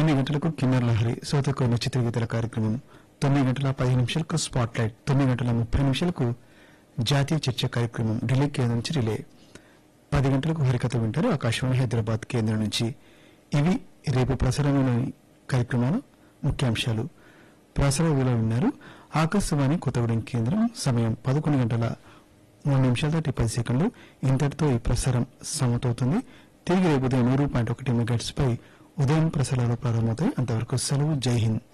తొమ్మిది గంటలకు కిన్నర్ లహరి శ్రోతకు నచ్చిత గీతల కార్యక్రమం తొమ్మిది గంటల పదిహేను నిమిషాలకు స్పాట్ లైట్ తొమ్మిది గంటల ముప్పై నిమిషాలకు జాతీయ చర్చ కార్యక్రమం ఢిల్లీ కేంద్రం నుంచి రిలే పది గంటలకు హరికథ వింటారు ఆకాశవాణి హైదరాబాద్ కేంద్రం నుంచి ఇవి రేపు ప్రసారమైన కార్యక్రమాల ముఖ్యాంశాలు ప్రసార విలువ విన్నారు ఆకాశవాణి కొత్తగూడెం కేంద్రం సమయం పదకొండు గంటల మూడు నిమిషాల దాటి పది సెకండ్లు ఇంతటితో ఈ ప్రసారం సమతవుతుంది తిరిగి రేపు ఉదయం నూరు పాయింట్ ఒకటి మెగాట్స్ పై ఉదయం ప్రసారాలు ప్రారంభమవుతాయి అంతవరకు సెలవు జై హింద్